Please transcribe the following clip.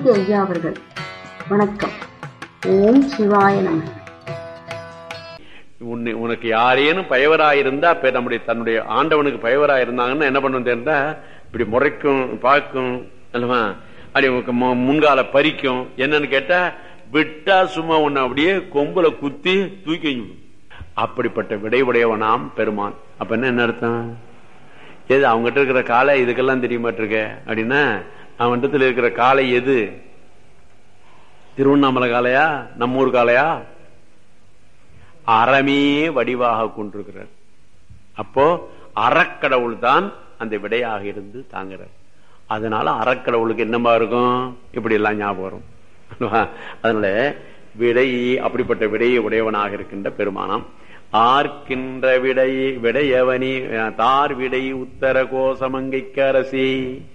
மூர்த்தி ஐயா அவர்கள் வணக்கம் ஓம் சிவாய நம உன்னை உனக்கு யாரேனும் பயவராயிருந்தா இப்ப நம்முடைய தன்னுடைய ஆண்டவனுக்கு பயவராயிருந்தாங்கன்னா என்ன பண்ணும் தெரிந்தா இப்படி முறைக்கும் பார்க்கும் அல்லவா அப்படி உனக்கு மு- முன்கால பறிக்கும் என்னன்னு கேட்டா விட்டா சும்மா உன்னை அப்படியே கொம்புல குத்தி தூக்கி எறிஞ்சிடும். அப்படிப்பட்ட விடைவுடையவனாம் பெருமான் அப்ப என்ன என்ன அர்த்தம் எது அவங்ககிட்ட இருக்கிற காலை இதுக்கெல்லாம் தெரிய மாட்டிருக்க அப்படின்னா அவன்கிட்ட இருக்கிற காலை எது திருவண்ணாமலை காளையா நம்மூர் காளையா அறமே வடிவாக கொண்டிருக்கிறார் அப்போ அறக்கடவுள் தான் அந்த விடையாக இருந்து தாங்குறார் அதனால அறக்கடவுளுக்கு என்னமா இருக்கும் இப்படி எல்லாம் ஞாபகம் வரும் அல்லவா? அதனால விடை அப்படிப்பட்ட விடையை உடையவனாக இருக்கின்ற பெருமானம் ஆர்க்கின்ற விடை விடையவனி தார் விடை உத்தர கோசமங்கைக்கு அரசி